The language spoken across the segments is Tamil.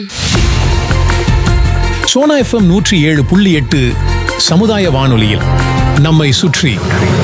சோனா எஃப்எம் நூற்றி ஏழு புள்ளி எட்டு சமுதாய வானொலியில் நம்மை சுற்றி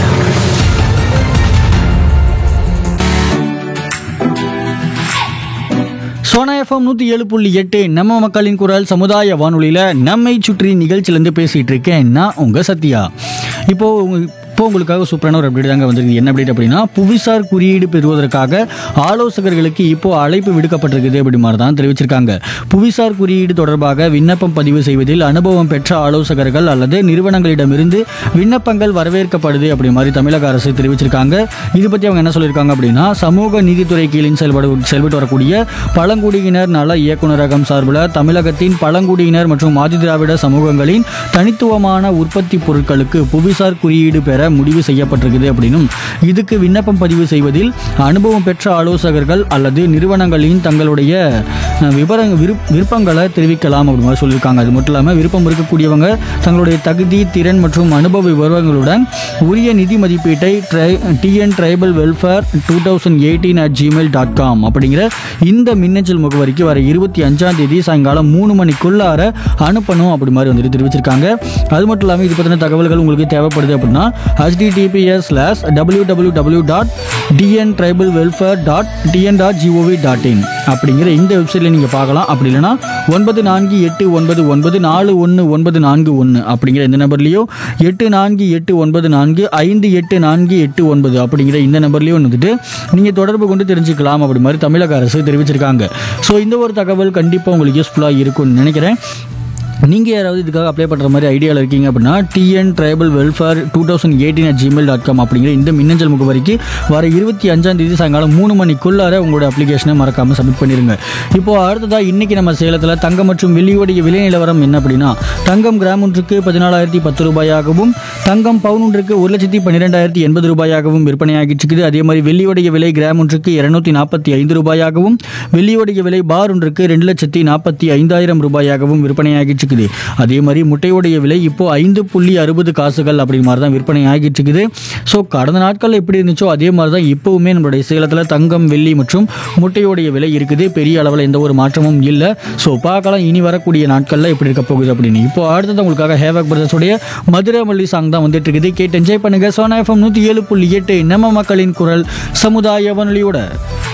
சோனா எஃப்எம் நூற்றி ஏழு புள்ளி எட்டு நம்ம மக்களின் குரல் சமுதாய வானொலியில் நம்மை சுற்றி நிகழ்ச்சியிலேருந்து பேசிகிட்டு இருக்கேன் நான் உங்கள் சத்யா இப்போ உங்க- இப்போ உங்களுக்காக சூப்பரான ஒரு அப்டேட் தாங்க வந்திருக்கு என்ன அப்டேட் அப்படின்னா புவிசார் குறியீடு பெறுவதற்காக ஆலோசகர்களுக்கு இப்போ அழைப்பு விடுக்கப்பட்டிருக்குது அப்படி மாதிரி தான் தெரிவிச்சிருக்காங்க புவிசார் குறியீடு தொடர்பாக விண்ணப்பம் பதிவு செய்வதில் அனுபவம் பெற்ற ஆலோசகர்கள் அல்லது நிறுவனங்களிடமிருந்து விண்ணப்பங்கள் வரவேற்கப்படுது அப்படி மாதிரி தமிழக அரசு தெரிவிச்சிருக்காங்க இது பற்றி அவங்க என்ன சொல்லியிருக்காங்க அப்படின்னா சமூக நீதித்துறை கீழின் செயல்படு செயல்பட்டு வரக்கூடிய பழங்குடியினர் நல இயக்குநரகம் சார்பில் தமிழகத்தின் பழங்குடியினர் மற்றும் ஆதிதிராவிட சமூகங்களின் தனித்துவமான உற்பத்தி பொருட்களுக்கு புவிசார் குறியீடு பெற முடிவு செய்யப்பட்டிருக்குது அப்படின்னும் இதுக்கு விண்ணப்பம் பதிவு செய்வதில் அனுபவம் பெற்ற ஆலோசகர்கள் அல்லது நிறுவனங்களின் தங்களுடைய அஹ், விவர விருப்- விருப்பங்களை தெரிவிக்கலாம் அப்படி மாதிரி சொல்லியிருக்காங்க அது மட்டும் இல்லாமல் விருப்பம் இருக்கக்கூடியவங்க தங்களுடைய தகுதி திறன் மற்றும் அனுபவ விவரங்களுடன் உரிய நிதி மதிப்பீட்டை ட்ரை TN tribal welfare two thousand eighteen at Gmail dot com அப்படிங்கிற இந்த மின்னஞ்சல் முகவரிக்கு வர இருபத்தி அஞ்சாம் தேதி சாயங்காலம் மூணு மணிக்குள்ளார அனுப்பணும் அப்படி மாதிரி வந்துட்டு தெரிவிச்சிருக்காங்க அது மட்டும் இல்லாமல் இது பற்றின தகவல்கள் உங்களுக்கு தேவைப்படுது அப்படின்னா https slash W W W dot TN tribal welfare dot TN dot GOV dot in அப்படிங்கிற இந்த வெப்சைட்டில் நீங்கள் பார்க்கலாம் அப்படி இல்லைன்னா ஒன்பது நான்கு எட்டு ஒன்பது ஒன்பது நாலு ஒன்று ஒன்பது நான்கு ஒன்று அப்படிங்கிற இந்த நம்பர்லேயோ எட்டு நான்கு எட்டு ஒன்பது நான்கு ஐந்து எட்டு நான்கு எட்டு ஒன்பது அப்படிங்கிற இந்த நம்பர்லேயும் வந்துட்டு நீங்கள் தொடர்பு கொண்டு தெரிஞ்சுக்கலாம் அப்படி மாதிரி தமிழக அரசு தெரிவிச்சிருக்காங்க ஸோ இந்த ஒரு தகவல் கண்டிப்பாக உங்களுக்கு யூஸ்ஃபுல்லாக இருக்கும்னு நினைக்கிறேன் நீங்கள் யாராவது இதுக்காக அப்ளை பண்ணுற மாதிரி ஐடியாவில் இருக்கீங்க அப்படின்னா TN tribal welfare two thousand eighteen at Gmail dot com அப்படிங்கிற இந்த மின்னஞ்சல் முகவரிக்கு வர இருபத்தி அஞ்சாம் தேதி சாயங்காலம் மூணு மணிக்குள்ளார உங்களோட அப்ளிகேஷனை மறக்காமல் சப்மிட் பண்ணிடுங்க இப்போ அடுத்ததாக இன்னைக்கு நம்ம சேலத்தில் தங்கம் மற்றும் வெள்ளியோடைய விலை நிலவரம் என்ன அப்படின்னா தங்கம் கிராம் ஒன்றுக்கு பதினாலாயிரத்தி பத்து ரூபாயாகவும் தங்கம் பவுன் ஒன்றுக்கு ஒரு லட்சத்தி பன்னிரெண்டாயிரத்தி எண்பது ரூபாயாகவும் விற்பனையாகிட்டு இருக்குது அதே மாதிரி வெள்ளியோடைய விலை கிராம் ஒன்றுக்கு இருநூத்தி நாற்பத்தி ஐந்து ரூபாயாகவும் வெள்ளியோடைய விலை பார் ஒன்றுக்கு ரெண்டு லட்சத்தி நாற்பத்தி ஐந்தாயிரம் ரூபாயாகவும் விற்பனையாகிட்டு இருக்குது அதே மாதிரி முட்டையோடைய விலை இப்போ ஐந்து புள்ளி அறுபது காசுகள் அப்படி மாதிரி தான் விற்பனை ஆகிட்டு இருக்குது ஸோ கடந்த நாட்களில் எப்படி இருந்துச்சோ அதே மாதிரி தான் இப்போவுமே நம்மளுடைய சேலத்தில் தங்கம் வெள்ளி மற்றும் முட்டையோடைய விலை இருக்குது பெரிய அளவில் எந்த ஒரு மாற்றமும் இல்லை ஸோ பார்க்கலாம் இனி வரக்கூடிய நாட்களில் எப்படி இருக்க போகுது அப்படின்னு இப்போ அடுத்தது உங்களுக்காக ஹேவக் பிரதர்ஸோடைய மதுரை மல்லி சாங் தான் வந்துட்டு இருக்குது கேட்டு என்ஜாய் பண்ணுங்க சோனா எஃப்எம் நூற்றி ஏழு புள்ளி எட்டு நம்ம மக்களின் குரல் சமுதாய வானொலியோட